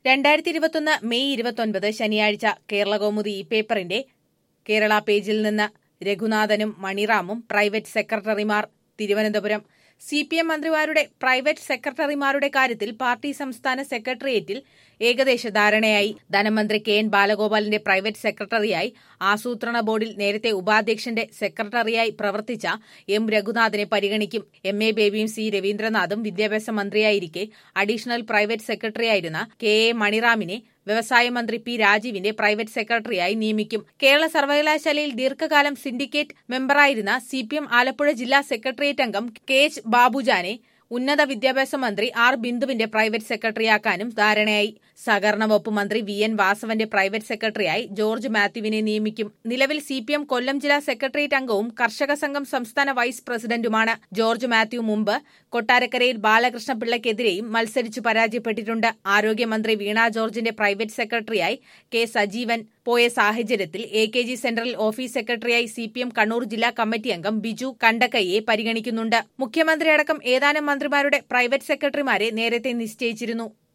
രണ്ടായിരത്തി ഇരുപത്തൊന്ന് മെയ് ഇരുപത്തൊൻപത് ശനിയാഴ്ച കേരളകൗമുദി ഈ പേപ്പറിന്റെ കേരള പേജിൽ നിന്ന് രഘുനാഥനും മണിറാമും പ്രൈവറ്റ് സെക്രട്ടറിമാർ തിരുവനന്തപുരം സി പി എം മന്ത്രിമാരുടെ പ്രൈവറ്റ് സെക്രട്ടറിമാരുടെ കാര്യത്തിൽ പാർട്ടി സംസ്ഥാന സെക്രട്ടേറിയറ്റിൽ ഏകദേശ ധാരണയായി ധനമന്ത്രി കെ എൻ ബാലഗോപാലിന്റെ പ്രൈവറ്റ് സെക്രട്ടറിയായി ആസൂത്രണ ബോർഡിൽ നേരത്തെ ഉപാധ്യക്ഷന്റെ സെക്രട്ടറിയായി പ്രവർത്തിച്ച എം രഘുനാഥിനെ പരിഗണിക്കും എം എ ബേബിയും സി രവീന്ദ്രനാഥും വിദ്യാഭ്യാസ മന്ത്രിയായിരിക്കെ അഡീഷണൽ പ്രൈവറ്റ് സെക്രട്ടറിയായിരുന്ന കെ എ മണിറാമിനെ വ്യവസായ മന്ത്രി പി രാജീവിന്റെ പ്രൈവറ്റ് സെക്രട്ടറിയായി നിയമിക്കും കേരള സർവകലാശാലയിൽ ദീർഘകാലം സിൻഡിക്കേറ്റ് മെമ്പറായിരുന്ന സി പി എം ആലപ്പുഴ ജില്ലാ സെക്രട്ടേറിയറ്റ് അംഗം കെ എച്ച് ബാബുജാനെ ഉന്നത വിദ്യാഭ്യാസ മന്ത്രി ആർ ബിന്ദുവിന്റെ പ്രൈവറ്റ് സെക്രട്ടറിയാക്കാനും ധാരണയായി സഹകരണ വകുപ്പ് മന്ത്രി വി എൻ വാസവന്റെ പ്രൈവറ്റ് സെക്രട്ടറിയായി ജോർജ് മാത്യുവിനെ നിയമിക്കും നിലവിൽ സി പി എം കൊല്ലം ജില്ലാ സെക്രട്ടേറിയറ്റ് അംഗവും കർഷക സംഘം സംസ്ഥാന വൈസ് പ്രസിഡന്റുമാണ് ജോർജ് മാത്യു മുമ്പ് കൊട്ടാരക്കരയിൽ ബാലകൃഷ്ണ പിള്ളയ്ക്കെതിരെയും മത്സരിച്ചു പരാജയപ്പെട്ടിട്ടുണ്ട് ആരോഗ്യമന്ത്രി വീണ ജോർജിന്റെ പ്രൈവറ്റ് സെക്രട്ടറിയായി കെ സജീവൻ പോയ സാഹചര്യത്തിൽ A K G central office സെക്രട്ടറിയായി സി പി എം കണ്ണൂർ ജില്ലാ കമ്മിറ്റി അംഗം ബിജു കണ്ടക്കയെ പരിഗണിക്കുന്നുണ്ട് മുഖ്യമന്ത്രിയടക്കം ഏതാനും മന്ത്രിമാരുടെ പ്രൈവറ്റ് സെക്രട്ടറിമാരെ നേരത്തെ നിശ്ചയിച്ചിരുന്നു